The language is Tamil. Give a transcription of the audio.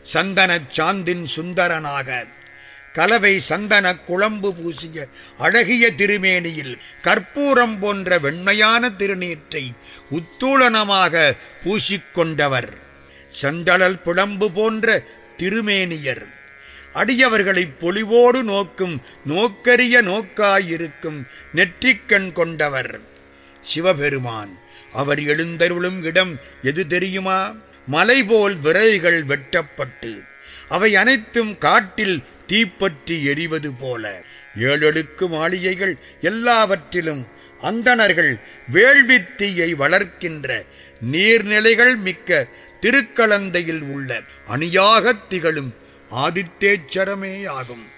சந்தனச் சாந்தின் சுந்தரனாக கலவை சந்தன குழம்பு பூசிய அழகிய திருமேனியில் கற்பூரம் போன்ற வெண்மையான திருநீற்றை உத்தூளனமாக பூசிக்கொண்டவர் செந்தழல் புலம்பு போன்ற திருமேனியர் அடியவர்களைப் பொலிவோடு நோக்கும் நோக்கரிய நோக்காயிருக்கும் நெற்றிக்கண் கொண்டவர் சிவபெருமான் அவர் எழுந்தருளும் இடம் எது தெரியுமா மலைபோல் விரைகள் வெட்டப்பட்டு அவை அனைத்தும் காட்டில் தீப்பற்றி எரிவது போல ஏழெழுக்கு மாளிகைகள் எல்லாவற்றிலும் அந்தணர்கள் வேள்வித்தீயை வளர்க்கின்ற நீர்நிலைகள் மிக்க திருக்கலந்தையில் உள்ள அணியாகத் திகழும் ஆதித்தேச்சரமே ஆகும்